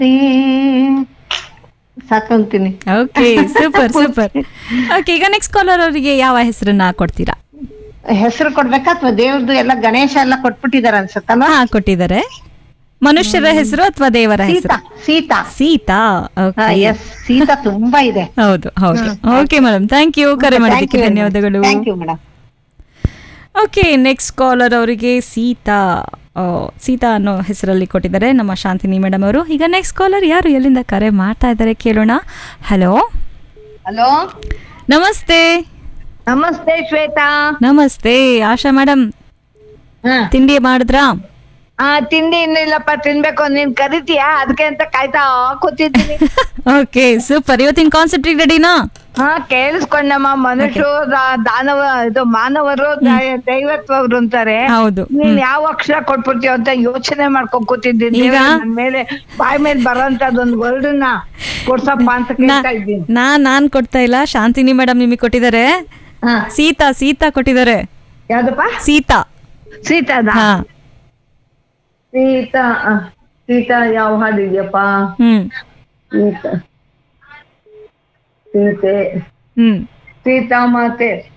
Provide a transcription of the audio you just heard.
ಸಾಕಂತೀನಿ okay super super okay ಈಗ next caller ಅವರಿಗೆ ಯಾವ ಹೆಸರನ್ನ ಕೊಡ್ತೀರಾ ಹೆಸರು ಕೊಡ್ಬೇಕಾ ಅಥವಾ ದೇವ್ರದ್ದು ಎಲ್ಲ ಗಣೇಶ ಎಲ್ಲ ಕೊಟ್ಬಿಟ್ಟಿದಾರ ಅನ್ಸತ್ತಲ್ವಾ ಹಾ ಕೊಟ್ಟಿದ್ದಾರೆ ಮನುಷ್ಯರ ಹೆಸರು ಅಥವಾ ದೇವರ ಸೀತಾ ಹೆಸರು ಸೀತಾ ಸೀತಾ ಓಕೆ ಎಸ್ ಸೀತಾ ತುಂಬಾ ಇದೆ ಹೌದು ಹೌದು ಓಕೆ ಮೇಡಮ್ ಥ್ಯಾಂಕ್ ಯು ಕರೆ ಮಾಡೋದಕ್ಕೆ ಧನ್ಯವಾದಗಳು thank you madam okay next caller ಅವರಿಗೆ ಸೀತಾ ಆ, ಸೀತಾ ಅನ್ನೋ ಹೆಸರಲ್ಲಿ ಕೊಟ್ಟಿದ್ದಾರೆ ನಮ್ಮ ಶಾಂತಿನಿ ಮೇಡಮ್ ಅವರು ಈಗ ನೆಕ್ಸ್ಟ್ ಕಾಲರ್ ಯಾರು ಎಲ್ಲಿಂದ ಕರೆ ಮಾಡ್ತಾ ಇದ್ದಾರೆ ಕೇಳೋಣ ಹಲೋ ಹಲೋ ನಮಸ್ತೆ ನಮಸ್ತೆ ಶ್ವೇತಾ ನಮಸ್ತೆ ಆಶಾ ಮೇಡಮ್ ಹಾ ತಿಂಡಿ ಮಾಡಿದ್ರಾ ಆ ತಿಂಡಿ ಇನ್ನೂ ಇಲ್ಲಪ್ಪ ತಿನ್ಬೇಕು ನೀನ್ ಕರಿತೀಯಾ ಅದಕ್ಕೆ ಅಂತ ಕಾಯ್ತಾ ಕೂತಿದ್ದೀನಿ ಓಕೆ ಸೂಪರ್ ಇವತ್ತಿನ ಕಾನ್ಸೆಪ್ಟ್ ರೆಡಿನಾ ಹಾ ಕೇಳಿಸ್ಕೊಂಡಮ್ಮ ಮನುಷ್ಯರು ದಾ- ದಾನವ ಇದು ಮಾನವರು ದೈ- ದೈವತ್ವವ್ರು ಅಂತಾರೆ ಹೌದು ನೀನ್ ಯಾವ ಅಕ್ಷರ ಕೊಟ್ಬಿಡ್ತೀಯ ಅಂತ ಯೋಚನೆ ಮಾಡ್ಕೊಂಡ್ ಕೂತಿದ್ದೀನಿ ಈಗ? ದೇವ್ರೇ ನನ್ ಮೇಲೆ ಬಾಯ್ ಮೇಲೆ ಬರೋಂತದೊಂದು ವರ್ಡನ್ನ ಕೊಡ್ಸಪ್ಪ ಅಂತ ಕೇಳ್ತಾ ಇದ್ದೀನಿ ನಾ ನಾನ್ ಕೊಡ್ತಾ ಇಲ್ಲ ಶಾಂತಿನಿ ಮೇಡಮ್ ನಿಮಗೆ ಕೊಟ್ಟಿದ್ದಾರೆ ಹಾ ಸೀತಾ ಸೀತಾ ಕೊಟ್ಟಿದ್ದಾರೆ ಯಾವ್ದಪ್ಪ ಸೀತಾ ಸೀತಾದ ಹಾ ಸೀತಾ ಆ, ಸೀತಾ ಯಾವ ಹಾಡಿದ್ಯಪ್ಪ ಹ್ಮ್ ಸೀತಾ ಸೀತೆ ಹ್ಮ್ ಸೀತಾ ಮಾತೆ